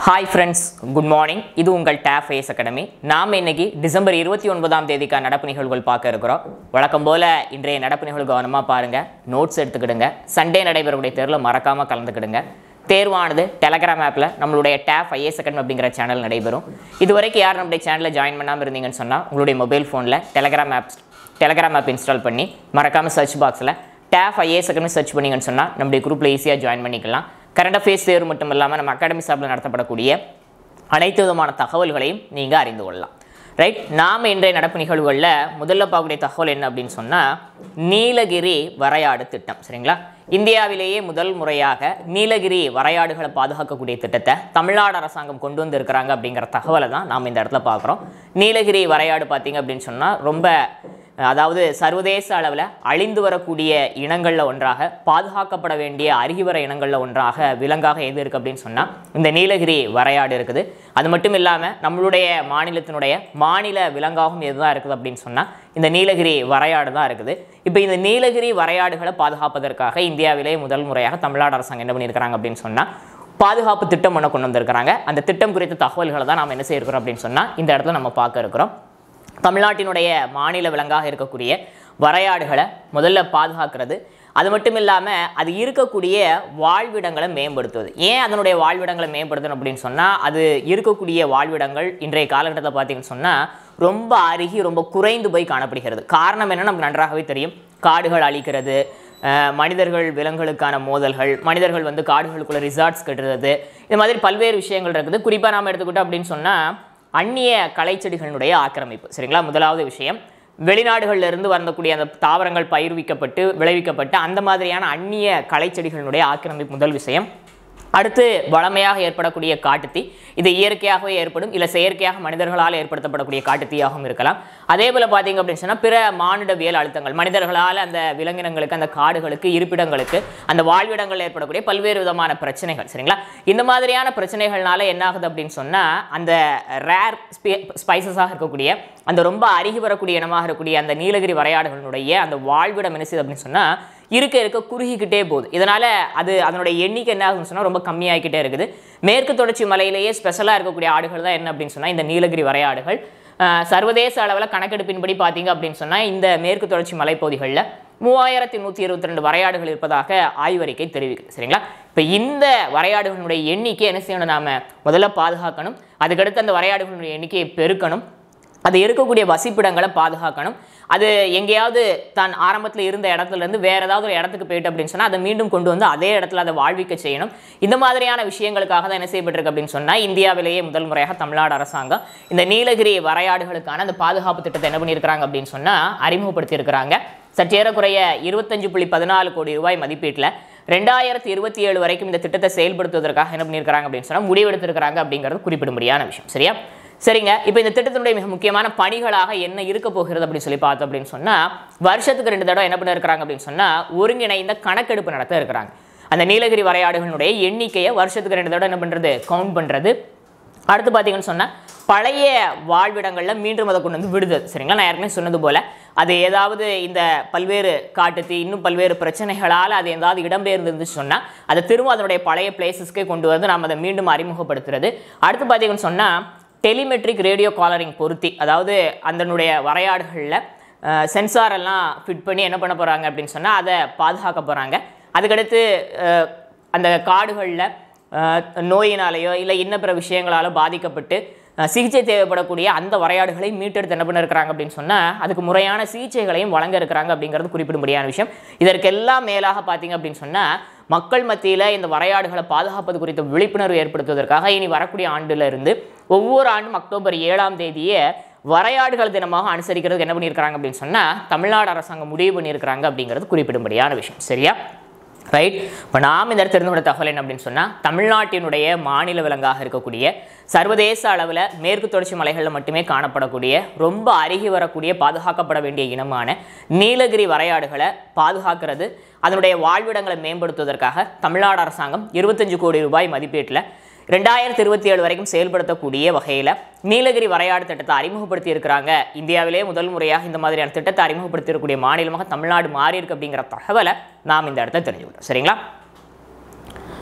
hi friends good morning இது உங்கள் tape IS academy நாம் இன்னைக்கு டிசம்பர் இருபத்தி ஒன்பதாம் தேதிக்கான நடப்பு நிகழ்வுகள் பார்க்க இருக்கிறோம் வழக்கம் போல இன்றைய நடப்பு நிகழ்வு கவனமாக பாருங்க நோட்ஸ் எடுத்துக்கிடுங்க சண்டே நடைபெறக்கூடிய தேர்வில் மறக்காமல் கலந்துக்கிடுங்க தேர்வானது டெலகிராம் ஆப்பில் நம்மளுடைய டேப் ஐஎஸ் அகாடமி அப்படிங்கிற சேனல் நடைபெறும் இது வரைக்கும் யார் நம்முடைய சேனலில் ஜாயின் பண்ணாமல் இருந்தீங்கன்னு சொன்னால் உங்களுடைய மொபைல் ஃபோனில் Telegram app Telegram app install பண்ணி மறக்காமல் சர்ச் பாக்ஸில் டேப் ஐஏஎஸ் அகாடமி சர்ச் பண்ணிங்கன்னு சொன்னால் நம்முடைய குரூப்பில் ஈஸியாக ஜாயின் பண்ணிக்கலாம் கரண்ட் அஃபேர்ஸ் தேர்வு மட்டும் இல்லாமல் நம்ம அகாடமி சார்பில் நடத்தப்படக்கூடிய அனைத்து விதமான தகவல்களையும் நீங்கள் அறிந்து கொள்ளலாம் ரைட் நாம் இன்றைய நடப்பு நிகழ்வுகளில் முதல்ல பார்க்கக்கூடிய தகவல் என்ன அப்படின்னு சொன்னால் நீலகிரி வரையாடு திட்டம் சரிங்களா இந்தியாவிலேயே முதல் முறையாக நீலகிரி வரையாடுகளை பாதுகாக்கக்கூடிய திட்டத்தை தமிழ்நாடு அரசாங்கம் கொண்டு வந்திருக்கிறாங்க அப்படிங்கிற தகவலை தான் நாம் இந்த இடத்துல பார்க்குறோம் நீலகிரி வரையாடு பார்த்தீங்க அப்படின்னு சொன்னால் ரொம்ப அதாவது சர்வதேச அளவில் அழிந்து வரக்கூடிய இனங்களில் ஒன்றாக பாதுகாக்கப்பட வேண்டிய அருகிவர இனங்களில் ஒன்றாக விலங்காக எது இருக்குது அப்படின்னு சொன்னால் இந்த நீலகிரி வரையாடு இருக்குது அது மட்டும் இல்லாமல் நம்மளுடைய மாநிலத்தினுடைய மாநில விலங்காகவும் எதுதான் இருக்குது அப்படின்னு சொன்னால் இந்த நீலகிரி வரையாடு தான் இருக்குது இப்போ இந்த நீலகிரி வரையாடுகளை பாதுகாப்பதற்காக இந்தியாவிலே முதல் முறையாக தமிழ்நாடு அரசாங்கம் என்ன பண்ணியிருக்கிறாங்க அப்படின்னு சொன்னால் பாதுகாப்பு திட்டம் ஒன்று கொண்டு வந்திருக்கிறாங்க அந்த திட்டம் குறித்த தகவல்களை தான் நாம் என்ன செய்யிருக்கிறோம் அப்படின்னு சொன்னால் இந்த இடத்துல நம்ம பார்க்க இருக்கிறோம் தமிழ்நாட்டினுடைய மாநில விலங்காக இருக்கக்கூடிய வரையாடுகளை முதல்ல பாதுகாக்கிறது அது மட்டும் இல்லாமல் அது இருக்கக்கூடிய வாழ்விடங்களை மேம்படுத்துவது ஏன் அதனுடைய வாழ்விடங்களை மேம்படுத்தணும் அப்படின்னு சொன்னால் அது இருக்கக்கூடிய வாழ்விடங்கள் இன்றைய காலகட்டத்தில் பார்த்தீங்கன்னு சொன்னால் ரொம்ப அருகி ரொம்ப குறைந்து போய் காணப்படுகிறது காரணம் என்ன நமக்கு நன்றாகவே தெரியும் காடுகள் அழிக்கிறது அஹ் மனிதர்கள் விலங்குகளுக்கான மோதல்கள் மனிதர்கள் வந்து காடுகளுக்குள்ள ரிசார்ட்ஸ் கட்டுறது இது மாதிரி பல்வேறு விஷயங்கள் இருக்குது குறிப்பாக நாம் எடுத்துக்கிட்டோம் அப்படின்னு சொன்னால் அந்நிய கலைச்செடிகளினுடைய ஆக்கிரமிப்பு சரிங்களா முதலாவது விஷயம் வெளிநாடுகளில் இருந்து வரக்கூடிய அந்த தாவரங்கள் பயிர்விக்கப்பட்டு விளைவிக்கப்பட்டு அந்த மாதிரியான அந்நிய கலைச்செடிகளினுடைய ஆக்கிரமிப்பு முதல் விஷயம் அடுத்து வளமையாக ஏற்படக்கூடிய காட்டுத்தீ இது இயற்கையாகவே ஏற்படும் இல்லை செயற்கையாக மனிதர்களால் ஏற்படுத்தப்படக்கூடிய காட்டுத்தீயாகவும் இருக்கலாம் அதே போல் பார்த்தீங்க அப்படின்னு சொன்னால் பிற மானுடவியல் அழுத்தங்கள் மனிதர்களால் அந்த விலங்கினங்களுக்கு அந்த காடுகளுக்கு இருப்பிடங்களுக்கு அந்த வாழ்விடங்கள் ஏற்படக்கூடிய பல்வேறு விதமான பிரச்சனைகள் சரிங்களா இந்த மாதிரியான பிரச்சனைகள்னால என்ன ஆகுது அப்படின்னு சொன்னால் அந்த ரேர் ஸ்பைசஸாக இருக்கக்கூடிய அந்த ரொம்ப அருகி வரக்கூடிய இனமாக இருக்கக்கூடிய அந்த நீலகிரி வரையாடுகளினுடைய அந்த வாழ்விடம் என்ன செய்யுது அப்படின்னு சொன்னால் இருக்க இருக்க குறுகிக்கிட்டே போகுது இதனால் அது அதனுடைய எண்ணிக்கை என்ன ஆகுதுன்னு சொன்னால் ரொம்ப கம்மியாகிக்கிட்டே இருக்குது மேற்கு தொடர்ச்சி மலையிலேயே ஸ்பெஷலாக இருக்கக்கூடிய ஆடுகள் தான் என்ன அப்படின்னு சொன்னால் இந்த நீலகிரி வரையாடுகள் அஹ், சர்வதேச அளவில் கணக்கெடுப்பின்படி பார்த்தீங்க அப்படின்னு சொன்னால் இந்த மேற்கு தொடர்ச்சி மலைப்பகுதிகளில் மூவாயிரத்தி நூற்றி இருபத்தி ரெண்டு வரையாடுகள் இருப்பதாக ஆய்வறிக்கை தெரிவிக்குது சரிங்களா இப்போ இந்த வரையாடுகளினுடைய எண்ணிக்கை என்ன செய்யணும் நாம முதல்ல பாதுகாக்கணும் அதுக்கடுத்து அந்த வரையாடுகளினுடைய எண்ணிக்கையை பெருக்கணும் அது இருக்கக்கூடிய வசிப்பிடங்களை பாதுகாக்கணும் அது எங்கேயாவது தான் ஆரம்பத்தில் இருந்த இடத்துல இருந்து வேற ஏதாவது ஒரு இடத்துக்கு போயிட்டு அப்படின்னு சொன்னால் அதை மீண்டும் கொண்டு வந்து அதே இடத்துல அதை வாழ்விக்க செய்யணும் இந்த மாதிரியான விஷயங்களுக்காக தான் என்ன செய்யப்பட்டிருக்கு அப்படின்னு சொன்னால் இந்தியாவிலேயே முதல் முறையாக தமிழ்நாடு அரசாங்கம் இந்த நீலகிரி வரையாடுகளுக்கான அந்த பாதுகாப்பு திட்டத்தை என்ன பண்ணியிருக்கிறாங்க அப்படின்னு சொன்னால் அறிமுகப்படுத்தியிருக்கிறாங்க சற்றேறக்குறைய இருபத்தஞ்சு புள்ளி பதினாலு கோடி ரூபாய் மதிப்பீட்டில் ரெண்டாயிரத்தி இருபத்தி ஏழு வரைக்கும் இந்த திட்டத்தை செயல்படுத்துவதற்காக என்ன பண்ணியிருக்கிறாங்க அப்படின்னு சொன்னால் முடிவெடுத்திருக்கிறாங்க அப்படிங்கிறது குறிப்பிடும்படியான விஷயம் சரியா சரிங்க இப்போ இந்த திட்டத்தினுடைய மிக முக்கியமான பணிகளாக என்ன இருக்க போகிறது அப்படின்னு சொல்லி பார்த்தோம் அப்படின்னு சொன்னால் வருஷத்துக்கு ரெண்டு தடவை என்ன பண்ண இருக்கிறாங்க அப்படின்னு சொன்னால் ஒருங்கிணைந்த கணக்கெடுப்பு நடத்த இருக்கிறாங்க அந்த நீலகிரி வரையாடுகளினுடைய எண்ணிக்கையை வருஷத்துக்கு ரெண்டு தடவை என்ன பண்ணுறது கவுண்ட் பண்ணுறது அடுத்து பார்த்தீங்கன்னு சொன்னால் பழைய வாழ்விடங்களில் மீண்டும் அதை கொண்டு வந்து விடுது சரிங்களா நான் ஏற்கனவே சொன்னது போல் அது ஏதாவது இந்த பல்வேறு காட்டுத்தீ இன்னும் பல்வேறு பிரச்சனைகளால் அது ஏதாவது இடம்பெயர்ந்து இருந்துச்சு சொன்னால் அதை திரும்ப அதனுடைய பழைய பிளேசஸ்க்கே கொண்டு வந்து நாம் அதை மீண்டும் அறிமுகப்படுத்துறது அடுத்து பார்த்தீங்கன்னு சொன்னால் டெலிமெட்ரிக் ரேடியோ காலரிங் பொருத்தி அதாவது அதனுடைய வரையாடுகளில் சென்சார் எல்லாம் ஃபிட் பண்ணி என்ன பண்ண போகிறாங்க அப்படின்னு சொன்னால் அதை பாதுகாக்க போகிறாங்க அதுக்கடுத்து அஹ், அந்த காடுகளில் அஹ், நோயினாலேயோ இல்லை இன்ன பிற விஷயங்களாலோ பாதிக்கப்பட்டு அஹ், சிகிச்சை தேவைப்படக்கூடிய அந்த வரையாடுகளை மீட்டெடுத்து என்ன பண்ண இருக்கிறாங்க அப்படின்னு சொன்னால் அதுக்கு முறையான சிகிச்சைகளையும் வழங்க இருக்கிறாங்க அப்படிங்கிறது குறிப்பிடும்படியான விஷயம் இதற்கெல்லாம் மேலாக பார்த்தீங்க அப்படின்னு சொன்னால் மக்கள் மத்தியில் இந்த வரையாடுகளை பாதுகாப்பது குறித்த விழிப்புணர்வு ஏற்படுத்துவதற்காக இனி வரக்கூடிய ஆண்டுல இருந்து ஒவ்வொரு ஆண்டும் அக்டோபர் ஏழாம் தேதியே வரையாடுகள் தினமாக அனுசரிக்கிறதுக்கு என்ன பண்ணியிருக்கிறாங்க அப்படின்னு சொன்னால் தமிழ்நாடு அரசாங்கம் முடிவு பண்ணியிருக்கிறாங்க அப்படிங்கிறது குறிப்பிடும்படியான விஷயம் சரியா ரைட் இப்போ நாம் இந்த இடத்துல தெரிந்து கொண்ட தகவல் என்ன அப்படின்னு சொன்னால் தமிழ்நாட்டினுடைய மாநில விலங்காக இருக்கக்கூடிய சர்வதேச அளவில் மேற்கு தொடர்ச்சி மலைகளில் மட்டுமே காணப்படக்கூடிய ரொம்ப அருகி வரக்கூடிய பாதுகாக்கப்பட வேண்டிய இனமான நீலகிரி வரையாடுகளை பாதுகாக்கிறது அதனுடைய வாழ்விடங்களை மேம்படுத்துவதற்காக தமிழ்நாடு அரசாங்கம் இருபத்தஞ்சு கோடி ரூபாய் மதிப்பீட்டில் ரெண்டாயிரத்தி இருபத்தி ஏழு வரைக்கும் செயல்படுத்தக்கூடிய வகையில் நீலகிரி வரையாடு திட்டத்தை அறிமுகப்படுத்தி இருக்கிறாங்க இந்தியாவிலே முதல் முறையாக இந்த மாதிரியான திட்டத்தை அறிமுகப்படுத்தி இருக்கக்கூடிய மாநிலமாக தமிழ்நாடு மாறி இருக்கு அப்படிங்கிற தகவலை நாம் இந்த இடத்த தெரிஞ்சுக்கிட்டோம் சரிங்களா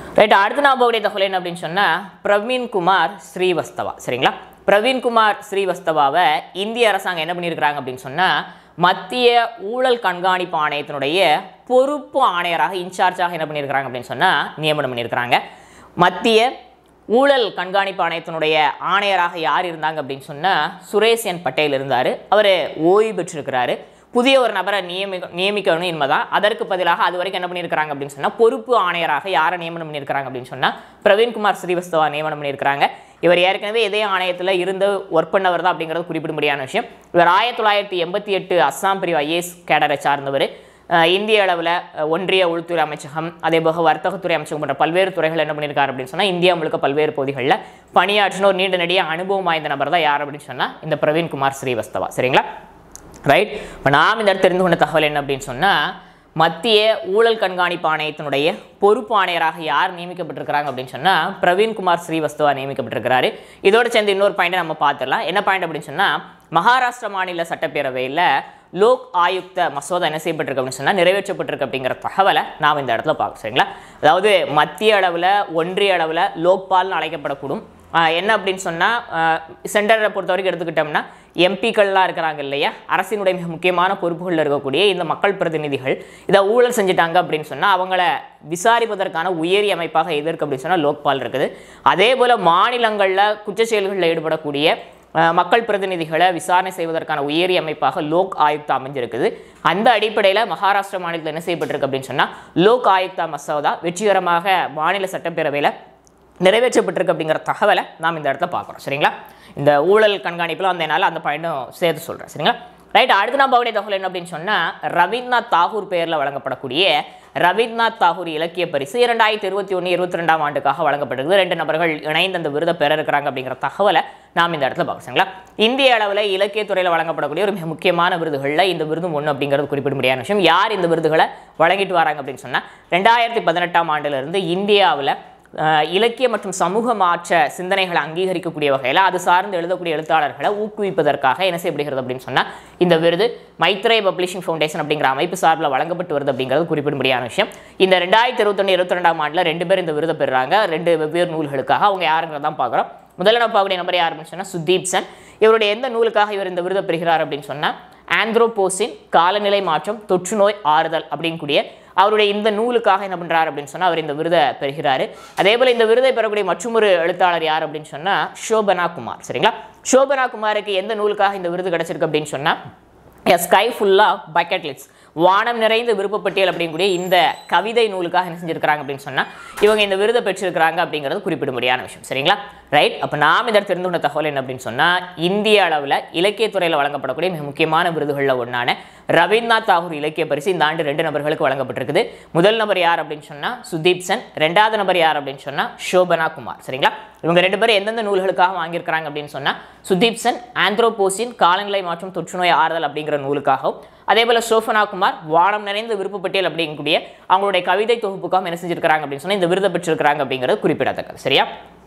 ரைட் அடுத்து நான் போகக்கூடிய தகவல் என்ன அப்படின்னு சொன்னால் பிரவீன் குமார் ஸ்ரீவஸ்தவா சரிங்களா பிரவீன் குமார் ஸ்ரீவஸ்தவாவை இந்திய அரசாங்கம் என்ன பண்ணியிருக்கிறாங்க அப்படின்னு சொன்னால் மத்திய ஊழல் கண்காணிப்பு ஆணையத்தினுடைய பொறுப்பு ஆணையராக இன்சார்ஜாக என்ன பண்ணியிருக்கிறாங்க அப்படின்னு சொன்னால் நியமனம் பண்ணியிருக்கிறாங்க மத்திய ஊழல் கண்காணிப்பு ஆணையத்தினுடைய ஆணையராக யார் இருந்தாங்க அப்படின்னு சொன்னால் சுரேஷ் என் பட்டேல் இருந்தார் அவர் ஓய்வு பெற்றிருக்கிறாரு புதிய ஒரு நபரை நியமிக்க நியமிக்கணும் என்பதான் அதற்கு பதிலாக அது வரைக்கும் என்ன பண்ணியிருக்கிறாங்க அப்படின்னு சொன்னால் பொறுப்பு ஆணையராக யாரை நியமனம் பண்ணியிருக்கிறாங்க அப்படின்னு சொன்னால் பிரவீன்குமார் ஸ்ரீவஸ்தவா நியமனம் பண்ணியிருக்கிறாங்க இவர் ஏற்கனவே இதே ஆணையத்தில் இருந்து ஒர்க் பண்ணவர் தான் அப்படிங்கிறது குறிப்பிடும்படியான விஷயம் இவர் ஆயிரத்தி தொள்ளாயிரத்தி எண்பத்தி எட்டு அஸ்ஸாம் பிரிவு ஐஏஎஸ் கேடரை சார்ந்தவர் அஹ் இந்திய அளவில் ஒன்றிய உள்துறை அமைச்சகம் அதே போக வர்த்தகத்துறை அமைச்சகம் போன்ற பல்வேறு துறைகள் என்ன பண்ணியிருக்காரு அப்படின்னு சொன்னால் இந்தியா முழுக்க பல்வேறு பகுதிகளில் பணியாற்றின ஒரு நீண்ட நெடிய அனுபவம் வாய்ந்த நபர் தான் யார் அப்படின்னு சொன்னால் இந்த பிரவீன்குமார் ஸ்ரீவஸ்தவா சரிங்களா ரைட் இப்போ நாம் இந்த இடத்துல தெரிந்து கொண்ட தகவல் என்ன அப்படின்னு சொன்னால் மத்திய ஊழல் கண்காணிப்பு ஆணையத்தினுடைய பொறுப்பு ஆணையராக யார் நியமிக்கப்பட்டிருக்கிறாங்க அப்படின்னு சொன்னால் பிரவீன்குமார் ஸ்ரீவஸ்தவா நியமிக்கப்பட்டிருக்கிறாரு இதோடு சேர்ந்து இன்னொரு பாயிண்ட்டை நம்ம பார்த்துடலாம் என்ன பாயிண்ட் அப்படின்னு சொன்னால் மகாராஷ்டிர மாநில சட்டப்பேரவையில் லோக் ஆயுக்த மசோதா என்ன செய்யப்பட்டிருக்கு அப்படின்னு சொன்னால் நிறைவேற்றப்பட்டிருக்கு அப்படிங்கிற தகவலை நாம் இந்த இடத்துல பார்க்கணும் சரிங்களா அதாவது மத்திய அளவில் ஒன்றிய அளவில் லோக்பால்னு அழைக்கப்படக்கூடும் ஆஹ் என்ன அப்படின்னு சொன்னால் சென்டரை பொறுத்த வரைக்கும் எடுத்துக்கிட்டோம்னா எம்பிக்கள்லாம் இருக்கிறாங்க இல்லையா அரசினுடைய மிக முக்கியமான பொறுப்புகளில் இருக்கக்கூடிய இந்த மக்கள் பிரதிநிதிகள் இதை ஊழல் செஞ்சுட்டாங்க அப்படின்னு சொன்னால் அவங்கள விசாரிப்பதற்கான உயரிய அமைப்பாக எது இருக்குது அப்படின்னு சொன்னால் லோக்பால் இருக்குது அதே போல் மாநிலங்களில் குற்றச் செயல்களில் ஈடுபடக்கூடிய அஹ், மக்கள் பிரதிநிதிகளை விசாரணை செய்வதற்கான உயரிய அமைப்பாக லோக் ஆயுக்தா அமைஞ்சிருக்குது அந்த அடிப்படையில் மகாராஷ்டிர மாநிலத்தில் என்ன செய்யப்பட்டிருக்கு அப்படின்னு சொன்னால் லோக் ஆயுக்தா மசோதா வெற்றிகரமாக மாநில சட்டப்பேரவையில் நிறைவேற்றப்பட்டிருக்கு அப்படிங்கிற தகவலை நாம் இந்த இடத்துல பார்க்குறோம் சரிங்களா இந்த ஊழல் கண்காணிப்பில் வந்ததுனால அந்த பாயிண்ட்டும் சேர்த்து சொல்கிறேன் சரிங்களா ரைட் அடுத்து நான் பார்க்கக்கூடிய தகவல் என்ன அப்படின்னு சொன்னால் ரவீந்த்நாத் தாகூர் பெயரில் வழங்கப்படக்கூடிய ரவீந்த்நாத் தாகூர் இலக்கிய பரிசு இரண்டாயிரத்தி இருபத்தி ஒன்று இருபத்தி ரெண்டாம் ஆண்டுக்காக வழங்கப்பட்டிருக்கு ரெண்டு நபர்கள் இணைந்து அந்த விருதை பெற இருக்கிறாங்க அப்படிங்கிற தகவலை நாம் இந்த இடத்துல பார்க்கணும் சரிங்களா இந்திய அளவில் இலக்கியத்துறையில் வழங்கப்படக்கூடிய ஒரு மிக முக்கியமான விருதுகளில் இந்த விருதும் ஒன்று அப்படிங்கிறது குறிப்பிட முடியாத விஷயம் யார் இந்த விருதுகளை வழங்கிட்டு வராங்க அப்படின்னு சொன்னால் ரெண்டாயிரத்தி பதினெட்டாம் ஆண்டிலிருந்து இந்தியாவில் அஹ், இலக்கிய மற்றும் சமூக மாற்ற சிந்தனைகளை அங்கீகரிக்கக்கூடிய வகையில் அது சார்ந்து எழுதக்கூடிய எழுத்தாளர்களை ஊக்குவிப்பதற்காக என்ன செய்யப்படுகிறது அப்படின்னு சொன்னால் இந்த விருது மைத்ரே பப்ளிஷிங் ஃபவுண்டேஷன் அப்படிங்கிற அமைப்பு சார்பில் வழங்கப்பட்டு வருது அப்படிங்கிறது குறிப்பிடும்படியான விஷயம் இந்த ரெண்டாயிரத்தி இருபத்தொன்று இருபத்தி ரெண்டாம் ஆண்டில் ரெண்டு பேர் இந்த விருதை பெறுறாங்க ரெண்டு வெவ்வேறு நூல்களுக்காக அவங்க யாருங்கிறத தான் பார்க்குறோம் முதல்ல நம்ம பார்க்கக்கூடிய நம்பர் யார் அப்படின்னு சொன்னால் சுதீப் சென் இவருடைய எந்த நூலுக்காக இவர் இந்த விருதை பெறுகிறார் அப்படின்னு சொன்னால் ஆந்த்ரோபோசின் காலநிலை மாற்றம் தொற்றுநோய் ஆறுதல் அப்படிங்கக்கூடிய அவருடைய இந்த நூலுக்காக என்ன பண்றாரு அப்படின்னு சொன்னா அவர் இந்த விருதை பெறுகிறாரு அதே போல இந்த விருதை பெறக்கூடிய மற்றொரு எழுத்தாளர் யார் அப்படின்னு சொன்னா ஷோபனா குமார் சரிங்களா ஷோபனா குமாருக்கு எந்த நூலுக்காக இந்த விருது கிடைச்சிருக்கு அப்படின்னு சொன்னா எ ஸ்கை ஃபுல்லாக பக்கெட் லிட்ஸ் வானம் நிறைந்த விருப்பப்பட்டியல் அப்படிங்கக்கூடிய இந்த கவிதை நூலுக்காக என்ன செஞ்சிருக்கிறாங்க அப்படின்னு சொன்னால் இவங்க இந்த விருதை பெற்றிருக்கிறாங்க அப்படிங்கிறது குறிப்பிடும்படியான விஷயம் சரிங்களா ரைட் அப்போ நாம் இதற்கு தெரிந்து கொண்ட தகவல் என்ன அப்படின்னு சொன்னால் இந்திய அளவில் இலக்கியத்துறையில் வழங்கப்படக்கூடிய மிக முக்கியமான விருதுகளில் ஒன்றான ரவீந்திரநாத் தாகூர் இலக்கிய பரிசு இந்த ஆண்டு ரெண்டு நபர்களுக்கு வழங்கப்பட்டிருக்குது முதல் நபர் யார் அப்படின்னு சொன்னால் சுதீப் சென் ரெண்டாவது நபர் யார் அப்படின்னு சொன்னால் ஷோபனா குமார் சரிங்களா இவங்க ரெண்டு பேரும் எந்தெந்த நூல்களுக்காக வாங்கியிருக்கிறாங்க அப்படின்னு சொன்னால் சுதீப் சென் ஆந்த்ரோபோசின் காலநிலை மற்றும் தொற்றுநோய் ஆறுதல் அப்படிங்கிற நூலுக்காகவும் அதே போல் சோஃபனா குமார் வானம் நிறைந்த விருப்பப்பட்டியல் அப்படிங்கக்கூடிய அவங்களுடைய கவிதை தொகுப்புக்காகவும் என்ன செஞ்சிருக்கிறாங்க அப்படின்னு சொன்னால் இந்த விருதை பெற்றிருக்கிறாங்க அப்படிங்கிறது குறிப்பிடத்தக்கது சரியா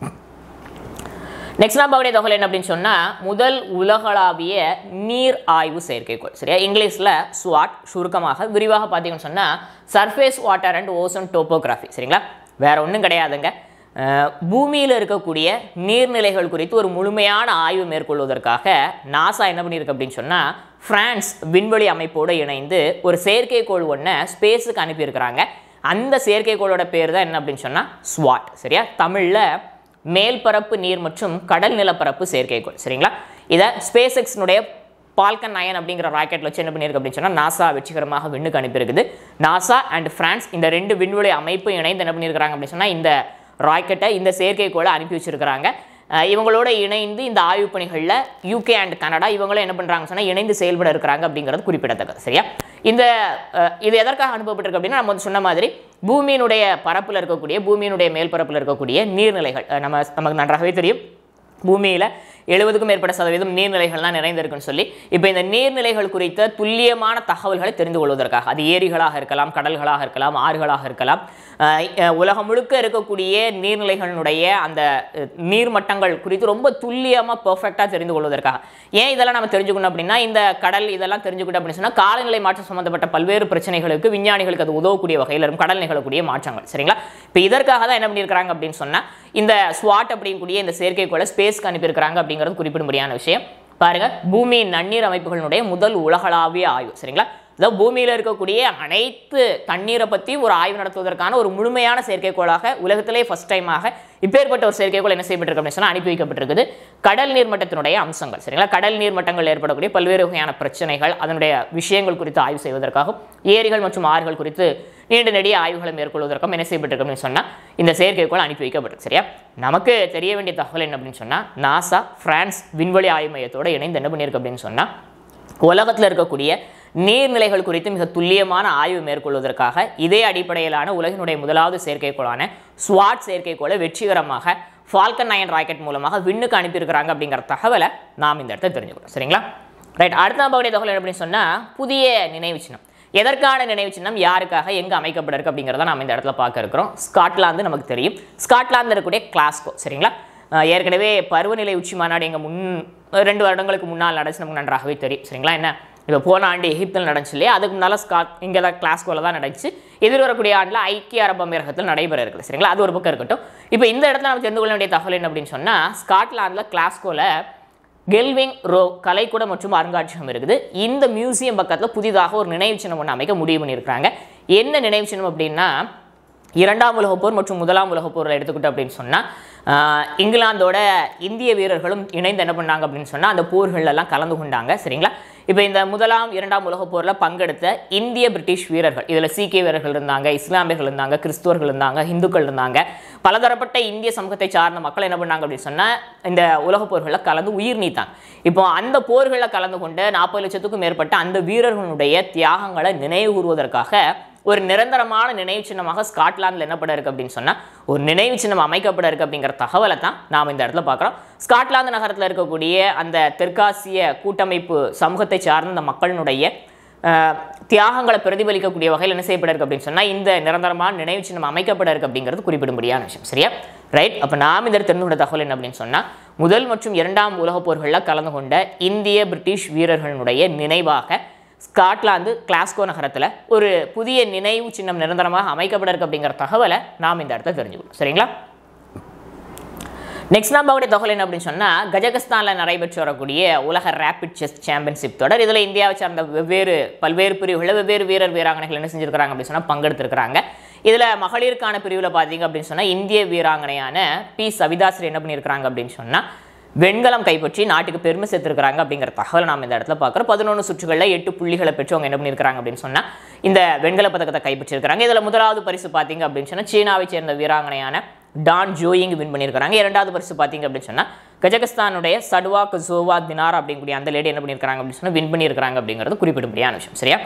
நெக்ஸ்ட் நான் பார்க்கக்கூடிய தகவல் என்ன அப்படின்னு சொன்னால் முதல் உலகளாவிய நீர் ஆய்வு செயற்கைக்கோள் சரியா இங்கிலீஷில் ஸ்வாட் சுருக்கமாக விரிவாக பார்த்தீங்கன்னு சொன்னால் surface water and ocean topography சரிங்களா வேற ஒன்றும் கிடையாதுங்க அஹ், பூமியில் இருக்கக்கூடிய நீர்நிலைகள் குறித்து ஒரு முழுமையான ஆய்வு மேற்கொள்வதற்காக நாசா என்ன பண்ணியிருக்கு அப்படின்னு சொன்னால் பிரான்ஸ் விண்வெளி அமைப்போடு இணைந்து ஒரு செயற்கைக்கோள் ஒன்றை ஸ்பேஸுக்கு அனுப்பியிருக்கிறாங்க அந்த செயற்கைக்கோளோட பேர் தான் என்ன அப்படின்னு சொன்னால் ஸ்வாட் சரியா தமிழில் மேல்பரப்பு நீர் மற்றும் கடல் நிலப்பரப்பு செயற்கைக்கோள் சரிங்களா இதை ஸ்பேஸ் எக்ஸ்னுடைய பால்கன் நயன் அப்படிங்கிற ராக்கெட்டில் வச்சு என்ன பண்ணியிருக்கு அப்படின்னு சொன்னால் நாசா வெற்றிகரமாக விண்ணுக்கு அனுப்பியிருக்குது நாசா அண்ட் பிரான்ஸ் இந்த ரெண்டு விண்வெளி அமைப்பும் இணைந்து என்ன பண்ணியிருக்கிறாங்க அப்படின்னு சொன்னால் இந்த ராக்கெட்டை இந்த செயற்கைக்கோளை அனுப்பி வச்சிருக்கிறாங்க அஹ் இவங்களோட இணைந்து இந்த ஆய்வு பணிகளில் யூகே அண்ட் கனடா இவங்களும் என்ன பண்ணுறாங்க சொன்னால் இணைந்து செயல்பட இருக்கிறாங்க அப்படிங்கிறது குறிப்பிடத்தக்கது சரியா இந்த அஹ், இது எதற்காக அனுப்பப்பட்டிருக்கு அப்படின்னா நம்ம வந்து சொன்ன மாதிரி பூமியினுடைய பரப்பில் இருக்கக்கூடிய பூமியினுடைய மேல் பரப்பில் இருக்கக்கூடிய நீர்நிலைகள் அஹ், நம்ம நமக்கு நன்றாகவே தெரியும் பூமியில் எழுபதுக்கும் மேற்பட்ட சதவீதம் நீர்நிலைகள்லாம் நிறைந்திருக்குன்னு சொல்லி இப்போ இந்த நீர்நிலைகள் குறித்த துல்லியமான தகவல்களை தெரிந்து கொள்வதற்காக அது ஏரிகளாக இருக்கலாம் கடல்களாக இருக்கலாம் ஆறுகளாக இருக்கலாம் அஹ் அஹ் உலகம் முழுக்க இருக்கக்கூடிய நீர்நிலைகளினுடைய அந்த அஹ், நீர்மட்டங்கள் குறித்து ரொம்ப துல்லியமாக பெர்ஃபெக்டாக தெரிந்து கொள்வதற்காக ஏன் இதெல்லாம் நம்ம தெரிஞ்சுக்கணும் அப்படின்னா இந்த கடல் இதெல்லாம் தெரிஞ்சுக்கிட்டோம் அப்படின்னு சொன்னால் காலநிலை மாற்றம் சம்பந்தப்பட்ட பல்வேறு பிரச்சனைகளுக்கு விஞ்ஞானிகளுக்கு அது உதவக்கூடிய வகையில் இருக்கும் கடல் நிகழக்கூடிய மாற்றங்கள் சரிங்களா இப்போ இதற்காக தான் என்ன பண்ணியிருக்கிறாங்க அப்படின்னு சொன்னால் இந்த ஸ்வாட் அப்படிங்கக்கூடிய இந்த செயற்கைக்கோளை ஸ்பேஸ்க்கு அனுப்பியிருக்கிறாங்க அப்படிங்கிறது குறிப்பிடும்படியான விஷயம் பாருங்க பூமியின் நன்னீர் அமைப்புகளினுடைய முதல் உலகளாவிய ஆய்வு சரிங்களா அதாவது பூமியில் இருக்கக்கூடிய அனைத்து தண்ணீரை பற்றியும் ஒரு ஆய்வு நடத்துவதற்கான ஒரு முழுமையான செயற்கைக்கோளாக உலகத்திலே ஃபர்ஸ்ட் டைமாக இப்பேற்பட்ட ஒரு செயற்கைக்கோள் என்ன செய்யப்பட்டிருக்கு அப்படின்னு சொன்னால் அனுப்பி வைக்கப்பட்டிருக்குது கடல் நீர்மட்டத்தினுடைய அம்சங்கள் சரிங்களா கடல் நீர்மட்டங்கள் ஏற்படக்கூடிய பல்வேறு வகையான பிரச்சனைகள் அதனுடைய விஷயங்கள் குறித்து ஆய்வு செய்வதற்காகவும் ஏரிகள் மற்றும் ஆறுகள் குறித்து நீண்ட நெடிய ஆய்வுகளை மேற்கொள்வதற்கும் என்ன செய்யப்பட்டிருக்கு அப்படின்னு சொன்னால் இந்த செயற்கைக்கோள் அனுப்பி வைக்கப்பட்டிருக்கு சரியா நமக்கு தெரிய வேண்டிய தகவல் என்ன அப்படின்னு சொன்னால் நாசா பிரான்ஸ் விண்வெளி ஆய்வு மையத்தோடு இணைந்து என்ன பண்ணியிருக்கு அப்படின்னு சொன்னால் உலகத்தில் இருக்கக்கூடிய நீர்நிலைகள் குறித்து மிக துல்லியமான ஆய்வு மேற்கொள்வதற்காக இதே அடிப்படையிலான உலகினுடைய முதலாவது செயற்கைக்கோளான ஸ்வாட் செயற்கைக்கோளை வெற்றிகரமாக ஃபால்கன் நயன் ராக்கெட் மூலமாக விண்ணுக்கு அனுப்பியிருக்கிறாங்க அப்படிங்கிற தகவலை நாம் இந்த இடத்துல தெரிஞ்சுக்கிறோம் சரிங்களா ரைட் அடுத்த நம்பருடைய தகவல் என்ன அப்படின்னு சொன்னால் புதிய நினைவு சின்னம் எதற்கான நினைவு சின்னம் யாருக்காக எங்கே அமைக்கப்பட இருக்கு அப்படிங்கிறத நாம் இந்த இடத்துல பார்க்க இருக்கிறோம் ஸ்காட்லாந்து நமக்கு தெரியும் ஸ்காட்லாந்து இருக்கக்கூடிய கிளாஸ்கோ சரிங்களா அஹ் ஏற்கனவே பருவநிலை உச்சி மாநாடு எங்கள் முன் ரெண்டு வருடங்களுக்கு முன்னால் நடந்துச்சு நமக்கு நன்றாகவே தெரியும் சரிங்களா என்ன இப்போ போன ஆண்டு எகிப்தில் நடந்துச்சு இல்லையா அதுக்கு முன்னால் ஸ்காட் இங்கே தான் கிளாஸ்கோவில் தான் நடந்துச்சு எதிர்வரக்கூடிய ஆண்டில் ஐக்கிய அரபு அமீரகத்தில் நடைபெற இருக்குது சரிங்களா அது ஒரு பக்கம் இருக்கட்டும் இப்போ இந்த இடத்துல நம்ம தெரிந்து கொள்ள வேண்டிய தகவல் என்ன அப்படின்னு சொன்னால் ஸ்காட்லாந்தில் கிளாஸ்கோவில் கெல்விங் ரோ கலைக்கூடம் மற்றும் அருங்காட்சியகம் இருக்குது இந்த மியூசியம் பக்கத்தில் புதிதாக ஒரு நினைவு சின்னம் ஒன்று அமைக்க முடிவு பண்ணியிருக்கிறாங்க என்ன நினைவு சின்னம் அப்படின்னா இரண்டாம் உலகப் போர் மற்றும் முதலாம் உலகப் போரில் எடுத்துக்கிட்டோம் அப்படின்னு சொன்னால் இங்கிலாந்தோட இந்திய வீரர்களும் இணைந்து என்ன பண்ணாங்க அப்படின்னு சொன்னால் அந்த போர்கள் எல்லாம் கலந்து கொண்டாங்க சரிங்களா இப்போ இந்த முதலாம் இரண்டாம் உலகப் போரில் பங்கெடுத்த இந்திய பிரிட்டிஷ் வீரர்கள் இதில் சீக்கிய வீரர்கள் இருந்தாங்க இஸ்லாமியர்கள் இருந்தாங்க கிறிஸ்துவர்கள் இருந்தாங்க இந்துக்கள் இருந்தாங்க பலதரப்பட்ட இந்திய சமூகத்தை சார்ந்த மக்கள் என்ன பண்ணாங்க அப்படின்னு சொன்னால் இந்த உலகப் போர்களில் கலந்து உயிர் நீத்தாங்க இப்போ அந்த போர்களில் கலந்து கொண்ட நாற்பது லட்சத்துக்கும் மேற்பட்ட அந்த வீரர்களுடைய தியாகங்களை நினைவு கூறுவதற்காக ஒரு நிரந்தரமான நினைவு சின்னமாக ஸ்காட்லாந்தில் என்ன பட இருக்கு அப்படின்னு சொன்னால் ஒரு நினைவு சின்னம் அமைக்கப்பட இருக்கு அப்படிங்கிற தகவலை தான் நாம் இந்த இடத்துல பார்க்குறோம் ஸ்காட்லாந்து நகரத்தில் இருக்கக்கூடிய அந்த தெற்காசிய கூட்டமைப்பு சமூகத்தை சார்ந்த அந்த மக்களினுடைய அஹ், தியாகங்களை பிரதிபலிக்கக்கூடிய வகையில் என்ன செய்யப்பட இருக்கு அப்படின்னு சொன்னால் இந்த நிரந்தரமான நினைவு சின்னம் அமைக்கப்பட இருக்கு அப்படிங்கிறது குறிப்பிடும்படியான விஷயம் சரியா ரைட் அப்போ நாம் இந்த தெரிந்து கொண்ட தகவல் என்ன அப்படின்னு சொன்னால் முதல் மற்றும் இரண்டாம் உலகப் போர்களில் கலந்து கொண்ட இந்திய பிரிட்டிஷ் வீரர்களுடைய நினைவாக ஸ்காட்லாந்து கிளாஸ்கோ நகரத்தில் ஒரு புதிய நினைவு சின்னம் நிரந்தரமாக அமைக்கப்பட இருக்கு அப்படிங்கிற தகவலை நாம் இந்த இடத்துல தெரிஞ்சுக்கணும் சரிங்களா நெக்ஸ்ட் நம்மளுடைய தகவல் என்ன அப்படின்னு சொன்னால் கஜகஸ்தானில் நடைபெற்று வரக்கூடிய உலக ரேபிட் செஸ் சாம்பியன்ஷிப் தொடர் இதில் இந்தியாவை சார்ந்த வெவ்வேறு பல்வேறு பிரிவுகளில் வெவ்வேறு வீரர் வீராங்கனைகள் என்ன செஞ்சிருக்கிறாங்க அப்படின்னு சொன்னால் பங்கெடுத்திருக்கிறாங்க இதில் மகளிருக்கான பிரிவில் பார்த்தீங்க அப்படின்னு சொன்னால் இந்திய வீராங்கனையான பி சவிதாஸ்ரீ என்ன பண்ணியிருக்கிறாங்க அப்படின்னு சொன்னால் வெண்கலம் கைப்பற்றி நாட்டுக்கு பெருமை சேர்த்திருக்கிறாங்க அப்படிங்கிற தகவலை நாம் இந்த இடத்துல பார்க்குறோம் பதினொன்று சுற்றுகளில் எட்டு புள்ளிகளை பெற்று அவங்க என்ன பண்ணியிருக்கிறாங்க அப்படின்னு சொன்னால் இந்த வெண்கல பதக்கத்தை கைப்பற்றியிருக்கிறாங்க இதில் முதலாவது பரிசு பார்த்தீங்க அப்படின்னு சொன்னால் சீனாவை சேர்ந்த வீராங்கனையான டான் ஜோயிங் வின் பண்ணியிருக்கிறாங்க இரண்டாவது பரிசு பார்த்தீங்க அப்படின்னு சொன்னால் கஜகஸ்தானுடைய சடுவா கசோவா தினார் அப்படிங்கக்கூடிய அந்த லேடி என்ன பண்ணியிருக்கிறாங்க அப்படின்னு சொன்னால் வின் பண்ணியிருக்கிறாங்க அப்படிங்கிறது குறிப்பிடும்படியான விஷயம் சரியா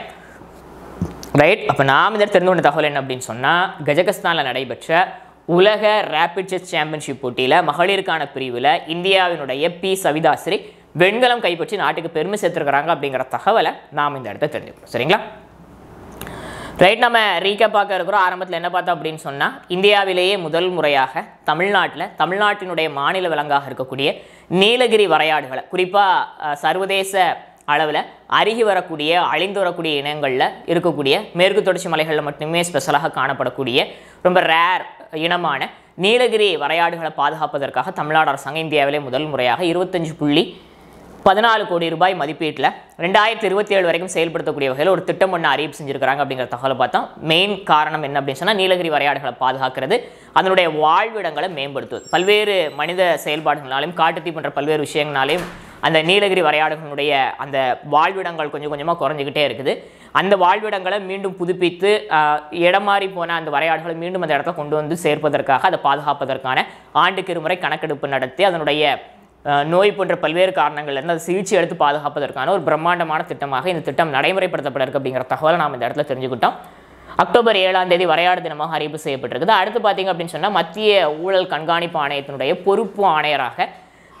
ரைட் அப்போ நாம் இதில் தெரிந்து கொண்ட தகவல் என்ன அப்படின்னு சொன்னால் கஜகஸ்தானில் நடைபெற்ற உலக ரேபிட் செஸ் சாம்பியன்ஷிப் போட்டியில் மகளிருக்கான பிரிவில் இந்தியாவினுடைய பி சவிதாஸ்ரீ வெண்கலம் கைப்பற்றி நாட்டுக்கு பெருமை சேர்த்துருக்கிறாங்க அப்படிங்கிற தகவலை நாம் இந்த இடத்த தெரிஞ்சுக்கிறோம் சரிங்களா ரைட் நம்ம ரீக்கப் பார்க்க இருக்கிறோம் ஆரம்பத்தில் என்ன பார்த்தோம் அப்படின்னு சொன்னால் இந்தியாவிலேயே முதல் முறையாக தமிழ்நாட்டில் தமிழ்நாட்டினுடைய மாநில விலங்காக இருக்கக்கூடிய நீலகிரி வரையாடுகளை குறிப்பாக சர்வதேச அளவில் அருகி வரக்கூடிய அழிந்து வரக்கூடிய இனங்களில் இருக்கக்கூடிய மேற்கு தொடர்ச்சி மலைகளில் மட்டுமே ஸ்பெஷலாக காணப்படக்கூடிய ரொம்ப ரேர் இனமான நீலகிரி வரையாடுகளை பாதுகாப்பதற்காக தமிழ்நாடு அரசாங்கம் இந்தியாவிலே முதல் முறையாக இருபத்தஞ்சு புள்ளி பதினாலு கோடி ரூபாய் மதிப்பீட்டில் ரெண்டாயிரத்தி இருபத்தி ஏழு வரைக்கும் செயல்படுத்தக்கூடிய வகையில் ஒரு திட்டம் ஒன்று அறிவிப்பு செஞ்சிருக்கிறாங்க அப்படிங்கிற தகவலை பார்த்தோம் மெயின் காரணம் என்ன அப்படின்னு சொன்னால் நீலகிரி வரையாடுகளை பாதுகாக்கிறது அதனுடைய வாழ்விடங்களை மேம்படுத்துவது பல்வேறு மனித செயல்பாடுகளாலையும் காட்டுத்தீ போன்ற பல்வேறு விஷயங்களாலையும் அந்த நீலகிரி வரையாடுகளுடைய அந்த வாழ்விடங்கள் கொஞ்சம் கொஞ்சமாக குறைஞ்சிக்கிட்டே இருக்குது அந்த வாழ்விடங்களை மீண்டும் புதுப்பித்து ஆஹ், இடம் மாறி போன அந்த வரையாடுகளை மீண்டும் அந்த இடத்துல கொண்டு வந்து சேர்ப்பதற்காக அதை பாதுகாப்பதற்கான ஆண்டுக்கு இருமுறை கணக்கெடுப்பு நடத்தி அதனுடைய அஹ் நோய் போன்ற பல்வேறு காரணங்கள்லேருந்து அதை சிகிச்சை எடுத்து பாதுகாப்பதற்கான ஒரு பிரம்மாண்டமான திட்டமாக இந்த திட்டம் நடைமுறைப்படுத்தப்பட இருக்கு அப்படிங்கிற தகவலை நாம் இந்த இடத்துல தெரிஞ்சுக்கிட்டோம் அக்டோபர் ஏழாம் தேதி வரையாடு தினமாக அறிவிப்பு செய்யப்பட்டிருக்குது அடுத்து பார்த்தீங்க அப்படின்னு சொன்னால் மத்திய ஊழல் கண்காணிப்பு ஆணையத்தினுடைய பொறுப்பு ஆணையராக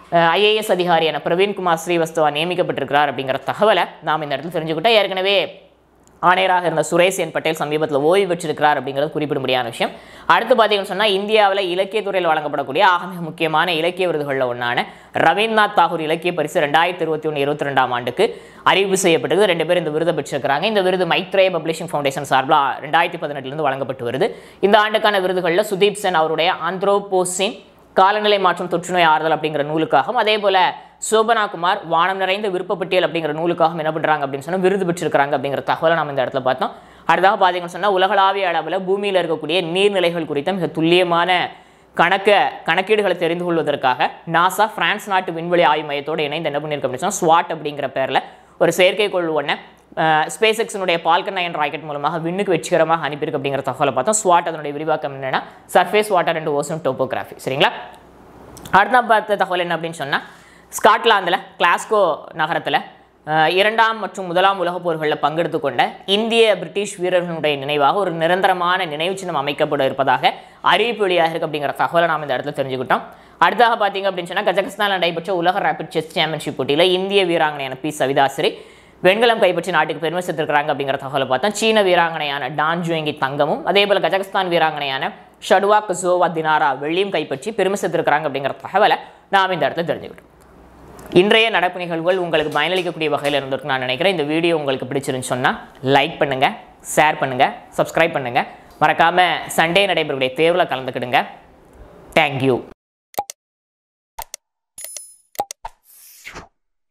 ஐஏஎஸ் அதிகாரியான பிரவீன்குமார் ஸ்ரீவஸ்தவா நியமிக்கப்பட்டிருக்கிறார் அப்படிங்கிற தகவலை நாம் இந்த இடத்துல தெரிஞ்சுக்கிட்டோம் ஏற்கனவே ஆணையராக இருந்த சுரேஷ் என் பட்டேல் சமீபத்தில் ஓய்வு பெற்றிருக்கிறார் அப்படிங்கிறது குறிப்பிடும்படியான விஷயம் அடுத்து பார்த்தீங்கன்னு சொன்னால் இந்தியாவில் இலக்கியத்துறையில் வழங்கப்படக்கூடிய ஆக மிக முக்கியமான இலக்கிய விருதுகளில் ஒன்றான ரவீந்திரநாத் தாகூர் இலக்கிய பரிசு ரெண்டாயிரத்தி இருபத்தி ஒன்று இருபத்தி ரெண்டாம் ஆண்டுக்கு அறிவிப்பு செய்யப்பட்டது ரெண்டு பேர் இந்த விருதை பெற்றிருக்கிறாங்க இந்த விருது மைத்ரேய பப்ளிஷிங் ஃபவுண்டேஷன் சார்பில் ரெண்டாயிரத்தி பதினெட்டுலேருந்து வழங்கப்பட்டு வருது இந்த ஆண்டுக்கான விருதுகளில் சுதீப் சென் அவருடைய ஆந்த்ரோபோசின் காலநிலை மாற்றம் தொற்றுநோய் ஆறுதல் அப்படிங்கிற நூலுக்காகவும் அதே போல சோபனா குமார் வானம் நிறைந்த விருப்பப்பட்டியல் அப்படிங்கிற நூலுக்காகவும் என்ன பண்ணுறாங்க அப்படின்னு சொன்னால் விருது பெற்றிருக்கிறாங்க அப்படிங்கிற தகவலை நம்ம இந்த இடத்துல பார்த்தோம் அடுத்தாக பார்த்தீங்கன்னு சொன்னால் உலகளாவிய அளவில் பூமியில் இருக்கக்கூடிய நீர்நிலைகள் குறித்த மிக துல்லியமான கணக்க கணக்கீடுகளை தெரிந்து கொள்வதற்காக நாசா பிரான்ஸ் நாட்டு விண்வெளி ஆய்வு மையத்தோடு இணைந்து என்ன பண்ணியிருக்கு அப்படின்னு சொன்னால் ஸ்வாட் அப்படிங்கிற பேரில் ஒரு செயற்கைக்கோள் ஒன்று ஸ்பேஸ் எக்ஸினுடைய பால்கன் நயன் ராக்கெட் மூலமாக விண்ணுக்கு வெற்றிகரமாக அனுப்பியிருக்கு அப்படிங்கிற தகவலை பார்த்தோம் ஸ்வாட் அதனுடைய விரிவாக்கம் என்னன்னா surface water and ocean topography சரிங்களா அடுத்த பார்த்த தகவல் என்ன அப்படின்னு சொன்னால் ஸ்காட்லாந்தில் கிளாஸ்கோ நகரத்தில் அஹ், இரண்டாம் மற்றும் முதலாம் உலகப் போர்களில் பங்கெடுத்து கொண்ட இந்திய பிரிட்டிஷ் வீரர்களுடைய நினைவாக ஒரு நிரந்தரமான நினைவு சின்னம் அமைக்கப்பட இருப்பதாக அறிவிப்பு வெளியாக இருக்கு அப்படிங்கிற தகவலை நாம் இந்த இடத்துல தெரிஞ்சுக்கிட்டோம் அடுத்தாக பார்த்தீங்க அப்படின்னு சொன்னால் கஜகஸ்தானில் நடைபெற்ற உலக ரேபிட் செஸ் சாம்பியன்ஷிப் போட்டியில் இந்திய வீராங்கனையான பி சவிதாசிரி வெண்கலம் கைப்பற்றி நாட்டுக்கு பெருமை சேர்த்திருக்கிறாங்க அப்படிங்கிற தகவலை பார்த்தோம் சீன வீராங்கனையான டான் ஜுயங்கி தங்கமும் அதே போல் கஜகஸ்தான் வீராங்கனையான ஷடுவா கசோவா தினாரா வெள்ளியும் கைப்பற்றி பெருமை சேர்த்திருக்கிறாங்க அப்படிங்கிற தகவலை நாம் இந்த இடத்துல தெரிஞ்சுக்கிட்டோம் இன்றைய நடப்பு நிகழ்வுகள் உங்களுக்கு பயனளிக்கக்கூடிய வகையில் இருந்திருக்கு நான் நினைக்கிறேன் இந்த வீடியோ உங்களுக்கு பிடிச்சிருந்துச்சு சொன்னால் லைக் பண்ணுங்கள் ஷேர் பண்ணுங்கள் சப்ஸ்கிரைப் பண்ணுங்கள் மறக்காமல் சண்டே நடைபெறக்கூடிய தேர்வில் கலந்துக்கிடுங்க தேங்க்யூ